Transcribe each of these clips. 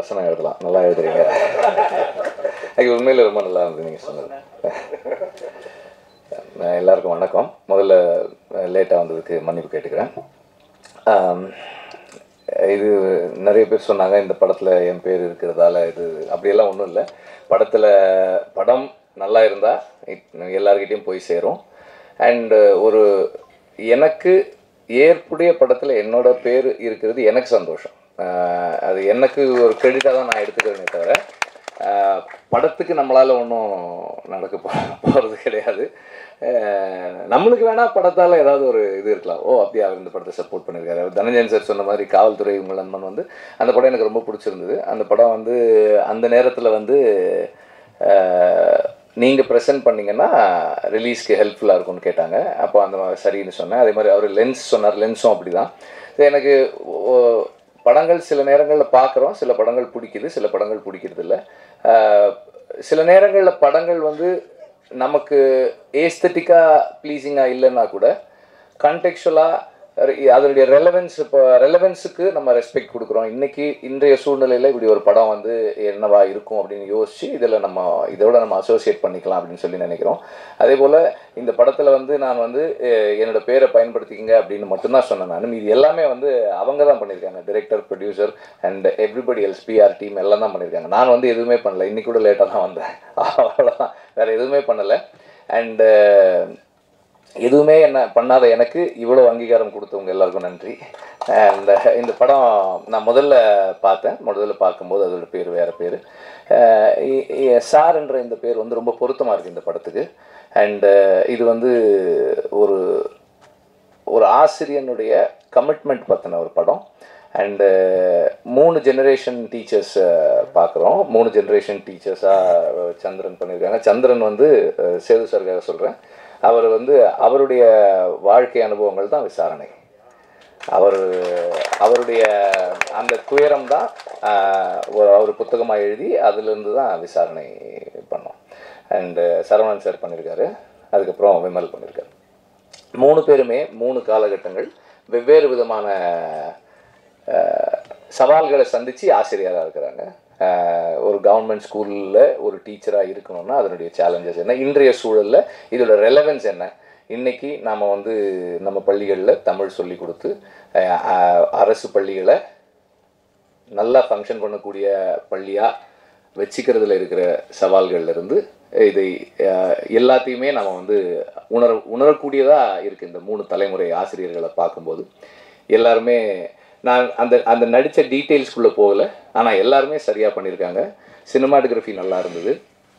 வசனம் எழுதலாம் நல்லா எழுதுறீங்க அது உண்மையில் ரொம்ப நல்லா இருந்தது நீங்கள் சொன்னது அஹ் எல்லாருக்கும் வணக்கம் முதல்ல லேட்டாக வந்ததுக்கு மன்னிப்பு கேட்டுக்கிறேன் ஆம், இது நிறைய பேர் சொன்னாங்க இந்த படத்தில் என் பேர் இருக்கிறதால இது அப்படியெல்லாம் ஒன்றும் இல்லை படத்தில் படம் நல்லா இருந்தால் எல்லார்கிட்டயும் போய் சேரும் அண்டு ஒரு எனக்கு ஏற்புடைய படத்தில் என்னோட பேர் இருக்கிறது எனக்கு சந்தோஷம் ஆஹ் அது எனக்கு ஒரு கிரெடிட்டாக தான் நான் எடுத்துக்கிறேனே தவிர ஆஹ் படத்துக்கு நம்மளால் ஒன்றும் நடக்க போ போகிறது கிடையாது ஆஹ் நம்மளுக்கு வேணால் படத்தால் ஏதாவது ஒரு இது இருக்கலாம் ஓ அப்படியே அவர் இந்த படத்தை சப்போர்ட் பண்ணியிருக்காரு அவர் தனஞ்சயன் சார் சொன்ன மாதிரி காவல்துறை உங்கள் நண்பன் வந்து அந்த படம் எனக்கு ரொம்ப பிடிச்சிருந்தது அந்த படம் வந்து அந்த நேரத்தில் வந்து நீங்கள் ப்ரெசென்ட் பண்ணீங்கன்னா ரிலீஸ்க்கு ஹெல்ப்ஃபுல்லாக இருக்கும்னு கேட்டாங்க அப்போ அந்த மாதிரி சரின்னு சொன்னேன் அதே மாதிரி அவர் லென்ஸ் சொன்னார் லென்ஸும் அப்படி தான் எனக்கு ஓ- படங்கள் சில நேரங்களில் பார்க்குறோம் சில படங்கள் பிடிக்குது சில படங்கள் பிடிக்கிறது இல்ல ஆஹ் சில நேரங்களில் படங்கள் வந்து நமக்கு ஏஸ்தட்டிக்காக ப்ளீஸிங்காக இல்லைன்னா கூட கண்டெக்சுவலாக அதனுடைய ரெலவென்ஸ் இப்போ ரெலவென்ஸுக்கு நம்ம ரெஸ்பெக்ட் கொடுக்குறோம் இன்னைக்கு இன்றைய சூழ்நிலையில் இப்படி ஒரு படம் வந்து என்னவா இருக்கும் அப்படின்னு யோசிச்சு இதில் நம்ம இதோட நம்ம அசோசியேட் பண்ணிக்கலாம் அப்படின்னு சொல்லி நினைக்கிறோம் அதே போல் இந்த படத்தில் வந்து நான் வந்து அஹ், என்னோட பேரை பயன்படுத்திக்கங்க அப்படின்னு மட்டும்தான் சொன்னேன் நான் இது எல்லாமே வந்து அவங்க தான் பண்ணியிருக்காங்க director producer and everybody else PR team எல்லாம் தான் பண்ணியிருக்காங்க நான் வந்து எதுவுமே பண்ணல இன்னைக்கு கூட லேட்டாக தான் வந்தேன் அவ்வளோதான் வேறு எதுவுமே பண்ணலை அண்டு எதுவுமே என்ன பண்ணாத எனக்கு இவ்வளோ அங்கீகாரம் கொடுத்தவங்க எல்லாருக்கும் நன்றி அண்ட் இந்த படம் நான் முதல்ல பார்த்தேன் முதல்ல பார்க்கும்போது அதோட பேர் வேறு பேர் சார் என்ற இந்த பேர் வந்து ரொம்ப பொருத்தமாக இருக்குது இந்த படத்துக்கு அண்டு இது வந்து ஒரு ஒரு ஆசிரியனுடைய கமிட்மெண்ட் பற்றின ஒரு படம் அண்டு மூணு ஜெனரேஷன் டீச்சர்ஸ் பார்க்குறோம் மூணு ஜெனரேஷன் டீச்சர்ஸாக சந்திரன் பண்ணியிருக்காங்க சந்திரன் வந்து அஹ், சேது சாருக்காக சொல்கிறேன் அவர் வந்து அவருடைய வாழ்க்கை அனுபவங்கள் தான் விசாரணை அவர் அவருடைய அந்த துயரம் தான் அவர் புத்தகமாக எழுதி அதுலேருந்து தான் விசாரணை பண்ணோம் அண்டு சரவணன் சார் பண்ணியிருக்காரு அதுக்கப்புறம் விமல் பண்ணியிருக்காரு மூணு பேருமே மூணு காலகட்டங்கள் வெவ்வேறு விதமான அஹ், சவால்களை சந்தித்து ஆசிரியராக இருக்கிறாங்க அஹ், ஒரு கவர்மெண்ட் ஸ்கூலில் ஒரு டீச்சராக இருக்கணும்னா அதனுடைய சேலஞ்சஸ் என்ன இன்றைய சூழலில் இதோட ரெலவென்ஸ் என்ன இன்னைக்கு நாம் வந்து நம்ம பள்ளிகளில் தமிழ் சொல்லி கொடுத்து அஹ், அஹ், அரசு பள்ளிகளை நல்லா ஃபங்க்ஷன் பண்ணக்கூடிய பள்ளியாக வச்சுக்கிறதுல இருக்கிற சவால்கள்ல இருந்து இதை அஹ், எல்லாத்தையுமே நம்ம வந்து உணர உணரக்கூடியதாக இருக்குது இந்த மூணு தலைமுறை ஆசிரியர்களை பார்க்கும்போது எல்லாருமே நான் அந்த அந்த நடித்த டீட்டெயில்ஸ்குள்ளே போகலை ஆனால் எல்லாருமே சரியாக பண்ணியிருக்காங்க சினிமாட்டோகிராஃபி நல்லா இருந்தது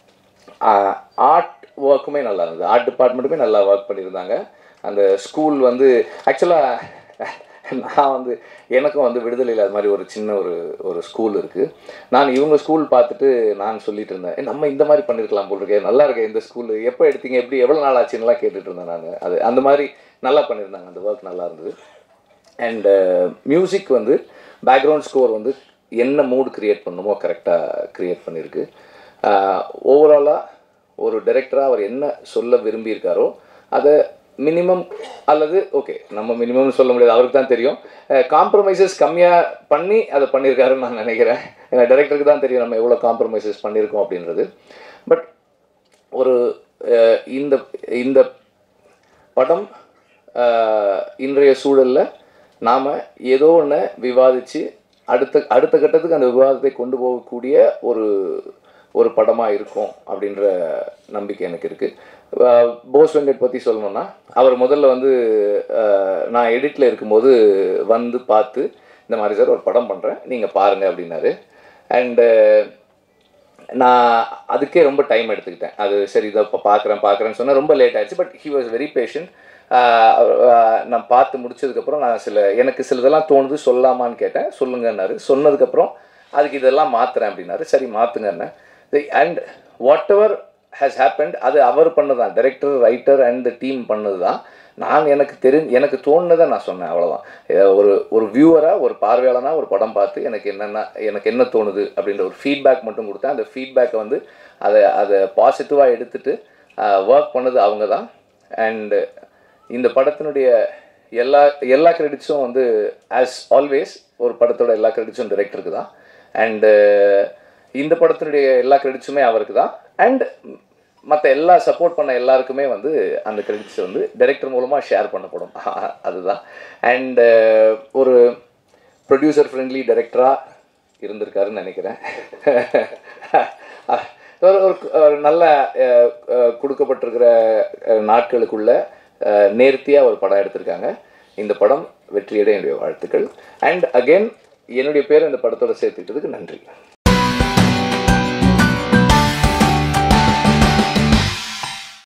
ஆர்ட் ஒர்க்குமே நல்லா இருந்தது ஆர்ட் டிபார்ட்மெண்ட்டுமே நல்லா ஒர்க் பண்ணியிருந்தாங்க அந்த ஸ்கூல் வந்து ஆக்சுவலாக நான் வந்து எனக்கும் வந்து விடுதலையில் அது மாதிரி ஒரு சின்ன ஒரு ஒரு ஸ்கூல் இருக்குது நான் இவங்க ஸ்கூல் பார்த்துட்டு நான் சொல்லிட்டு இருந்தேன் "ஏய், நம்ம இந்த மாதிரி பண்ணியிருக்கலாம் போல் இருக்கே நல்லா இருக்கே இந்த ஸ்கூல் எப்போ எடுத்தீங்க எப்படி எவ்வளோ நாள் ஆச்சுன்னுலாம் கேட்டுட்டு இருந்தேன் நான் அது அந்த மாதிரி நல்லா பண்ணியிருந்தாங்க அந்த ஒர்க் நல்லா இருந்தது அண்டு மியூசிக் வந்து பேக்ரவுண்ட் ஸ்கோர் வந்து என்ன மூட் கிரியேட் பண்ணுமோ கரெக்டாக கிரியேட் பண்ணியிருக்கு ஓவராலாக ஒரு டைரக்டராக அவர் என்ன சொல்ல விரும்பியிருக்காரோ அதை மினிமம் அல்லது ஓகே நம்ம மினிமம் சொல்ல முடியாது அவருக்கு தான் தெரியும் காம்ப்ரமைசஸ் கம்மியாக பண்ணி அதை பண்ணியிருக்காருன்னு நான் நினைக்கிறேன் ஏன்னா டைரக்டருக்கு தான் தெரியும் நம்ம எவ்வளோ காம்ப்ரமைசஸ் பண்ணியிருக்கோம் அப்படின்றது பட் ஒரு அஹ், இந்த இந்த படம் ஆஹ், இன்றைய சூழலில் நாம் ஏதோ ஒன்று விவாதித்து அடுத்த அடுத்த கட்டத்துக்கு அந்த விவாதத்தை கொண்டு போகக்கூடிய ஒரு ஒரு படமாக இருக்கும் அப்படின்ற நம்பிக்கை எனக்கு இருக்குது போஸ் வெங்கட் பற்றி சொல்லணும்னா அவர் முதல்ல வந்து ஆஹ், நான் எடிட்டில் இருக்கும்போது வந்து பார்த்து இந்த மாதிரி சார் ஒரு படம் பண்ணுறேன் நீங்கள் பாருங்கள் அப்படின்னாரு அண்டு நான் அதுக்கே ரொம்ப டைம் எடுத்துக்கிட்டேன் அது சரி இதை இப்போ பார்க்குறேன் பார்க்குறேன்னு சொன்னால் ரொம்ப லேட் ஆயிடுச்சு but he was very patient நான் பார்த்து முடிச்சதுக்கப்புறம் நான் சில எனக்கு சிலதெல்லாம் தோணுது சொல்லாமான்னு கேட்டேன் சொல்லுங்கன்னாரு சொன்னதுக்கப்புறம் அதுக்கு இதெல்லாம் மாற்றுறேன் அப்படின்னாரு சரி மாற்றுங்கன்னு and whatever has happened அது அவர் பண்ணதான் டைரக்டர் ரைட்டர் அண்ட் டீம் பண்ணது தான் நான் எனக்கு தெரி எனக்கு தோணுனதை நான் சொன்னேன் அவ்வளோதான் அஹ் ஒரு ஒரு வியூவராக ஒரு பார்வையாளனாக ஒரு படம் பார்த்து எனக்கு என்னென்ன எனக்கு என்ன தோணுது அப்படின்ற ஒரு ஃபீட்பேக் மட்டும் கொடுத்தேன் அந்த ஃபீட்பேக்கை வந்து அதை அதை பாசிட்டிவாக எடுத்துட்டு ஒர்க் பண்ணது அவங்க தான் அண்டு இந்த படத்தினுடைய எல்லா எல்லா கிரெடிட்ஸும் வந்து ஆஸ் ஆல்வேஸ் ஒரு படத்தோட எல்லா கிரெடிட்ஸும் டைரக்டருக்கு தான் அண்டு இந்த படத்தினுடைய எல்லா கிரெடிட்ஸுமே அவருக்கு தான் அண்ட் மற்ற எல்லா சப்போர்ட் பண்ண எல்லாருக்குமே வந்து அந்த கிரெடிட்ஸ் வந்து டைரக்டர் மூலமாக ஷேர் பண்ணப்படும் அதுதான் அண்டு ஒரு ப்ரொடியூசர் ஃப்ரெண்ட்லி டைரக்டராக இருந்திருக்காருன்னு நினைக்கிறேன் ஒரு ஒரு- ஒரு நல்ல அஹ், அஹ், கொடுக்கப்பட்டிருக்கிற அஹ், நாட்களுக்குள்ள நேர்த்தியாக ஒரு படம் எடுத்திருக்காங்க இந்த படம் வெற்றியடைய என்னுடைய வாழ்த்துக்கள் அண்ட் அகைன் என்னுடைய பேர் இந்த படத்தோட சேர்த்துக்கிட்டதுக்கு நன்றி